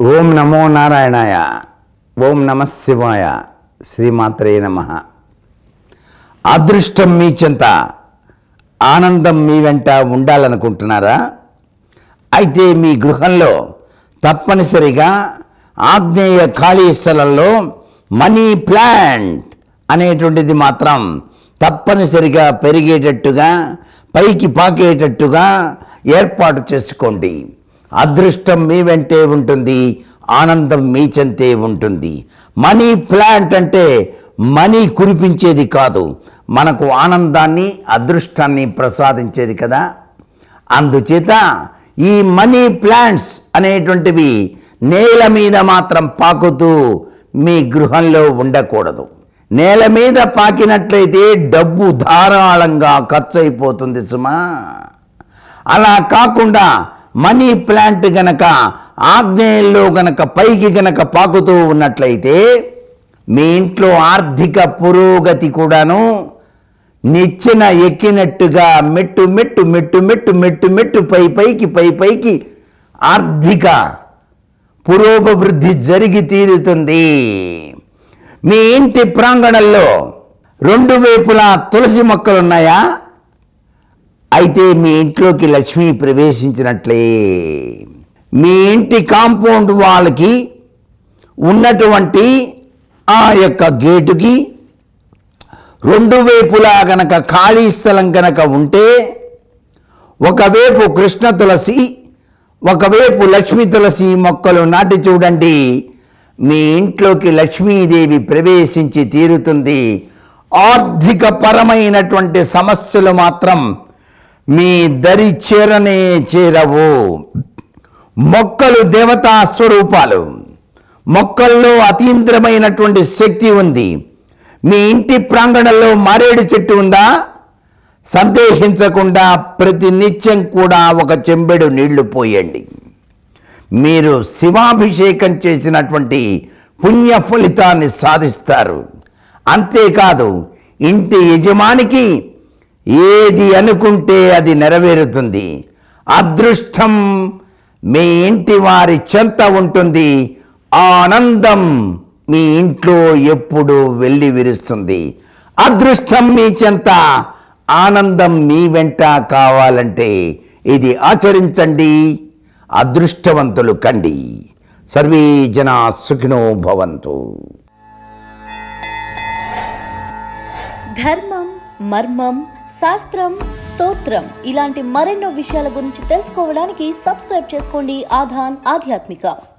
ఓం నమో నారాయణాయ ఓం నమ శివాయ శ్రీమాత్రే నమ అదృష్టం మీ చెంత ఆనందం మీ వెంట ఉండాలనుకుంటున్నారా అయితే మీ గృహంలో తప్పనిసరిగా ఆగ్నేయ ఖాళీ స్థలంలో మనీ ప్లాంట్ అనేటువంటిది మాత్రం తప్పనిసరిగా పెరిగేటట్టుగా పైకి పాకేటట్టుగా ఏర్పాటు చేసుకోండి అదృష్టం మీ వెంటే ఉంటుంది ఆనందం మీ చెంతే ఉంటుంది మనీ ప్లాంట్ అంటే మనీ కురిపించేది కాదు మనకు ఆనందాన్ని అదృష్టాన్ని ప్రసాదించేది కదా అందుచేత ఈ మనీ ప్లాంట్స్ అనేటువంటివి నేల మీద మాత్రం పాకుతూ మీ గృహంలో ఉండకూడదు నేల మీద పాకినట్లయితే డబ్బు ధారాళంగా ఖర్చు అయిపోతుంది సుమా అలా కాకుండా మనీ ప్లాంట్ గనక ఆగ్నేయంలో గనక పైకి గనక పాకుతూ ఉన్నట్లయితే మీ ఇంట్లో ఆర్థిక పురోగతి కూడాను నిచ్చెన ఎక్కినట్టుగా మెట్టు మెట్టు మెట్టు మెట్టు మెట్టు మెట్టు పై పైకి పై పైకి ఆర్థిక పురోభివృద్ధి జరిగి తీరుతుంది మీ ఇంటి ప్రాంగణంలో రెండు వైపులా తులసి మొక్కలు ఉన్నాయా అయితే మీ ఇంట్లోకి లక్ష్మి ప్రవేశించినట్లే మీ ఇంటి కాంపౌండ్ వాళ్ళకి ఉన్నటువంటి ఆ యొక్క గేటుకి రెండు వైపులా గనక ఖాళీ స్థలం గనక ఉంటే ఒకవైపు కృష్ణ తులసి ఒకవైపు లక్ష్మీ తులసి మొక్కలు నాటి చూడండి మీ ఇంట్లోకి లక్ష్మీదేవి ప్రవేశించి తీరుతుంది ఆర్థిక పరమైనటువంటి సమస్యలు మాత్రం మీ దరి చేరనే చేరవు మొక్కలు దేవతా స్వరూపాలు మొక్కల్లో అతీంద్రమైనటువంటి శక్తి ఉంది మీ ఇంటి ప్రాంగణంలో మారేడు చెట్టు ఉందా సందేహించకుండా ప్రతి నిత్యం కూడా ఒక చెంబెడు నీళ్లు పోయండి మీరు శివాభిషేకం చేసినటువంటి పుణ్య ఫలితాన్ని సాధిస్తారు అంతేకాదు ఇంటి యజమానికి ఏది అనుకుంటే అది నెరవేరుతుంది అదృష్టం మీ ఇంటి వారి చెంత ఉంటుంది ఆనందం మీ ఇంట్లో ఎప్పుడు వెళ్ళి విరుస్తుంది అదృష్టం మీ చెంత ఆనందం మీ వెంట కావాలంటే ఇది ఆచరించండి అదృష్టవంతులు కండి సర్వే జనా సుఖినో భవంతు ధర్మం మర్మం శాస్త్రం స్తోత్రం ఇలాంటి మరెన్నో విషయాల గురించి తెలుసుకోవడానికి సబ్స్క్రైబ్ చేసుకోండి ఆధాన్ ఆధ్యాత్మిక